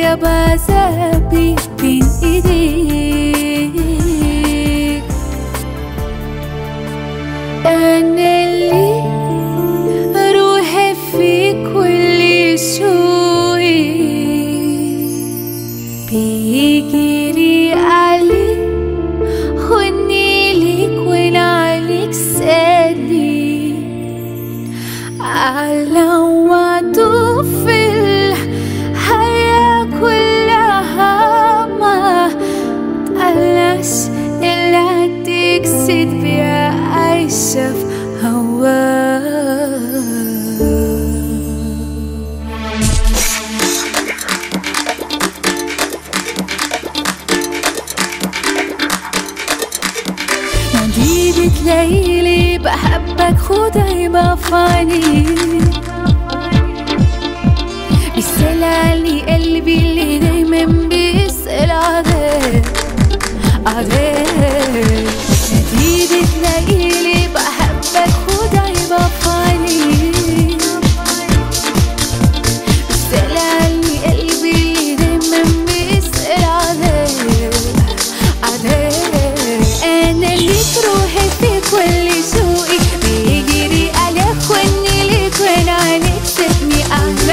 وانت بعذابي بين ايديك انا اللي روحي في كل شوي بيجري عليك خدني ليك وانا عليك سالي على وعده في الحياة كلها ما تقلقش إلا تكسد بيها عايشة في هواك نادي بتلاقيلي بحبك خدعي بفاني بيسأل عني قلبي اللي دايما بيسأل عذاب عذاب نادي بتلاقيلي بحبك خدعي بفاني بيسأل عني قلبي اللي دايما بيسأل عذاب عذاب انا ليك روحي في كل شوقي بيجري عليك واني ليك وانا عليك سيبني اعمل